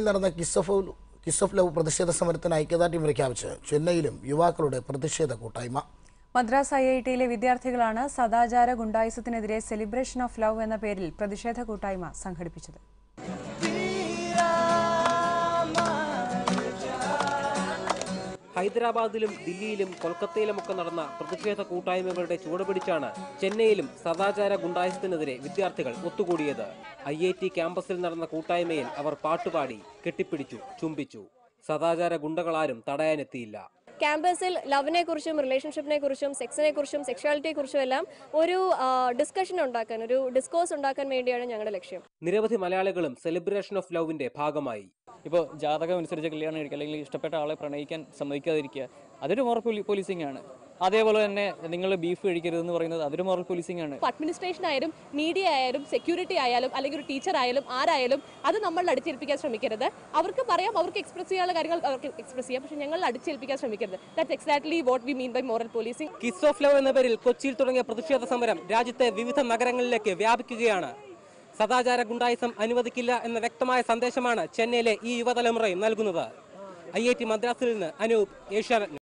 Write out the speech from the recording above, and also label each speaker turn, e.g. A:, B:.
A: യിൽ നടന്ന kiss of kiss of love പ്രതിഷേധ സമരത്തിന് ഐക്യദാർഢ്യം പ്രഖ്യാപിച്ച് ചെന്നൈയിലും യുവാക്കളുടെ പ്രതിഷേധ കൂട്ടായ്മ
B: മദ്രാസ് ഐ ഐ ടിയിലെ വിദ്യാർത്ഥികളാണ് സദാചാര ഗുണ്ടായുസത്തിനെതിരെ സെലിബ്രേഷൻ ഓഫ് ലവ് എന്ന പേരിൽ പ്രതിഷേധ കൂട്ടായ്മ സംഘടിപ്പിച്ചത്
C: ഹൈദരാബാദിലും ദില്ലിയിലും കൊൽക്കത്തയിലുമൊക്കെ നടന്ന പ്രതിഷേധ കൂട്ടായ്മകളുടെ ചുവടുപിടിച്ചാണ് ചെന്നൈയിലും സദാചാര ഗുണ്ടായുസത്തിനെതിരെ വിദ്യാർത്ഥികൾ ഒത്തുകൂടിയത് ഐ ഐ ടി ക്യാമ്പസിൽ നടന്ന കൂട്ടായ്മയിൽ അവർ പാട്ടുപാടി കെട്ടിപ്പിടിച്ചു ചുംബിച്ചു സദാചാര ഗുണ്ടകളാരും തടയാനെത്തിയില്ല
D: ക്യാമ്പസിൽ ലവിനെ കുറിച്ചും റിലേഷൻഷിപ്പിനെ കുറിച്ചും സെക്സിനെ കുറിച്ചും സെക്ഷുവാലിറ്റിയെ കുറിച്ചും എല്ലാം ഒരു ഡിസ്കഷൻ ഉണ്ടാക്കാൻ ഒരു ഡിസ്കോഴ്സ് ഉണ്ടാക്കാൻ വേണ്ടിയാണ് ഞങ്ങളുടെ ലക്ഷ്യം
C: നിരവധി മലയാളികളും സെലിബ്രേഷൻ ഓഫ് ലവിന്റെ ഭാഗമായി
E: ഇപ്പോൾ ജാതകം അനുസരിച്ച് കല്യാണം കഴിക്കുക അല്ലെങ്കിൽ ഇഷ്ടപ്പെട്ട ആളെ പ്രണയിക്കാൻ സമ്മതിക്കാതിരിക്കുക അതൊരു മോറൽ പോലീസിംഗ് ആണ് അതേപോലെ തന്നെ നിങ്ങൾ ബീഫ് കഴിക്കരുതെന്ന് പറയുന്നത് അതൊരു മോറൽ പോലീസിംഗ് ആണ്
F: അഡ്മിനിസ്ട്രേഷൻ ആയാലും മീഡിയ ആയാലും സെക്യൂരിറ്റി ആയാലും അല്ലെങ്കിൽ ഒരു ടീച്ചർ ആയാലും ആരായാലും അത് നമ്മൾ അടിച്ചേൽപ്പിക്കാൻ ശ്രമിക്കരുത് അവർക്ക് പറയാം അവർക്ക് എക്സ്പ്രസ് ചെയ്യാനുള്ള കാര്യങ്ങൾ അവർക്ക് എക്സ്പ്രസ് ചെയ്യാം പക്ഷേ ഞങ്ങൾ അടിച്ചേൽപ്പിക്കാൻ ശ്രമിക്കരുത് that's exactly what we mean by moral policing
C: kiss of love എന്ന പേരിൽ കൊച്ചിയിൽ തുടങ്ങിയ പ്രതിഷേധ സമരം രാജ്യത്തെ വിവിധ നഗരങ്ങളിലേക്ക് വ്യാപിക്കുകയാണ് സദാചാര ഗുണ്ടായിസം അനുവദിക്കില്ല എന്ന വ്യക്തമായ സന്ദേശമാണ് ചെന്നൈയിലെ ഈ യുവതലമുറയും നൽകുന്നത് ഐ ഐ ടി മദ്രാസിൽ നിന്ന് അനൂപ് ഏഷ്യാനെറ്റ്